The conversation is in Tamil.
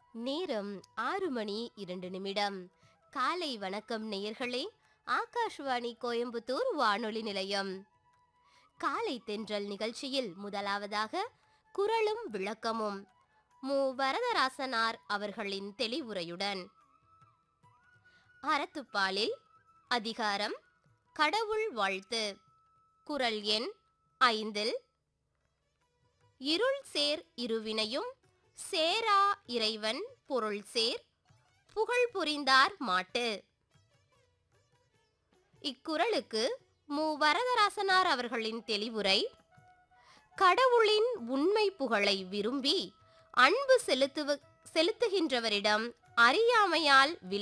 நேரம் ஆறு மணி இரண்டு நிமிடம் காலை வணக்கம் நேயர்களே ஆகாஷ்வாணி கோயம்புத்தூர் வானொலி நிலையம் காலை தென்றல் நிகழ்ச்சியில் முதலாவதாக குரலும் விளக்கமும் மு வரதராசனார் அவர்களின் தெளிவுரையுடன் அறத்துப்பாலில் அதிகாரம் கடவுள் வாழ்த்து குரல் எண் ஐந்தில் இருள் சேர் இருவினையும் சேரா இறைவன் பொருள் சேர் புகழ் புரிந்தார் மாட்டு இக்குறளுக்கு மு வரதராசனார் அவர்களின் தெளிவுரை கடவுளின் உண்மை புகழை விரும்பி அன்பு செலுத்துவ செலுத்துகின்றவரிடம் அறியாமையால் விலை